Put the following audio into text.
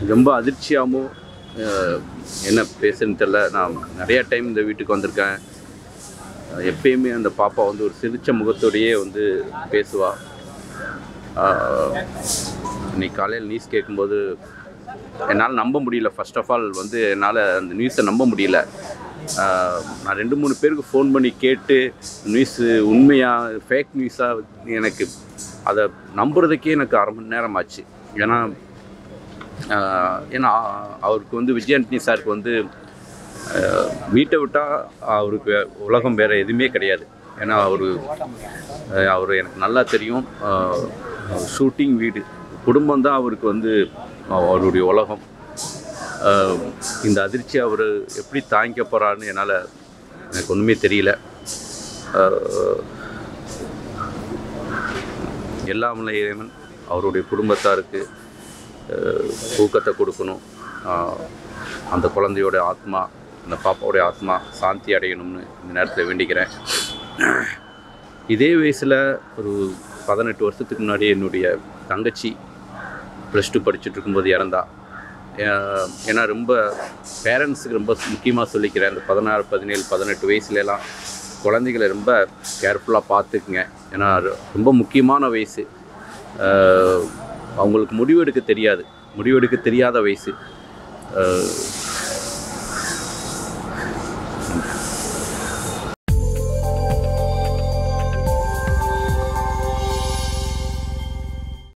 ரொம்ப அதிர்ச்சியாகவும் அஹ், என்ன பேசுன்னு தெரில நான் நிறையா டைம் இந்த வீட்டுக்கு வந்திருக்கேன் அஹ், எப்பயுமே அந்த பாப்பா வந்து ஒரு சிரிச்ச முகத்தோடையே வந்து பேசுவா ஆஹ், இன்னைக்கு காலையில் நியூஸ் கேட்கும்போது என்னால் நம்ப முடியல ஃபர்ஸ்ட் ஆஃப் ஆல் வந்து என்னால் அந்த நியூஸை நம்ப முடியல ஆஹ், நான் ரெண்டு மூணு பேருக்கு ஃபோன் பண்ணி கேட்டு நியூஸு உண்மையாக ஃபேக் நியூஸாக எனக்கு அதை நம்புறதுக்கே எனக்கு அரை மணி நேரம் ஆச்சு ஏன்னா ஆஹ், ஏன்னா அவருக்கு வந்து விஜயாண்டனி சாருக்கு வந்து ஆஹ், வீட்டை விட்டால் அவருக்கு உலகம் வேறு எதுவுமே கிடையாது ஏன்னா அவர் அவர் எனக்கு நல்லா தெரியும் ஷூட்டிங் வீடு குடும்பம் தான் அவருக்கு வந்து அவருடைய உலகம் ஆஹ், இந்த அதிர்ச்சி அவர் எப்படி தாங்கிக்க போகிறான்னு என்னால் எனக்கு ஒன்றுமே தெரியல ஆஹ், எல்லாம் உள்ள இறைவன் அவருடைய குடும்பத்தாருக்கு ஆஹ், ஊக்கத்தை கொடுக்கணும் ஆஹ், அந்த குழந்தையோட ஆத்மா அந்த பாப்பாவுடைய ஆத்மா சாந்தி அடையணும்னு இந்த நேரத்தில் வேண்டிக்கிறேன் இதே வயசில் ஒரு பதினெட்டு வருஷத்துக்கு முன்னாடி என்னுடைய தங்கச்சி ப்ளஸ் டூ படிச்சுட்டு இருக்கும்போது இறந்தா ஏ- ஏன்னா ரொம்ப பேரண்ட்ஸுக்கு ரொம்ப முக்கியமாக சொல்லிக்கிறேன் அந்த பதினாறு பதினேழு பதினெட்டு வயசுலலாம் குழந்தைகளை ரொம்ப கேர்ஃபுல்லாக பார்த்துக்குங்க ஏன்னா அது ரொம்ப முக்கியமான வயசு ஆஹ் அவங்களுக்கு முடிவெடுக்க தெரியாது முடிவெடுக்க தெரியாத வயசு ஆஹ்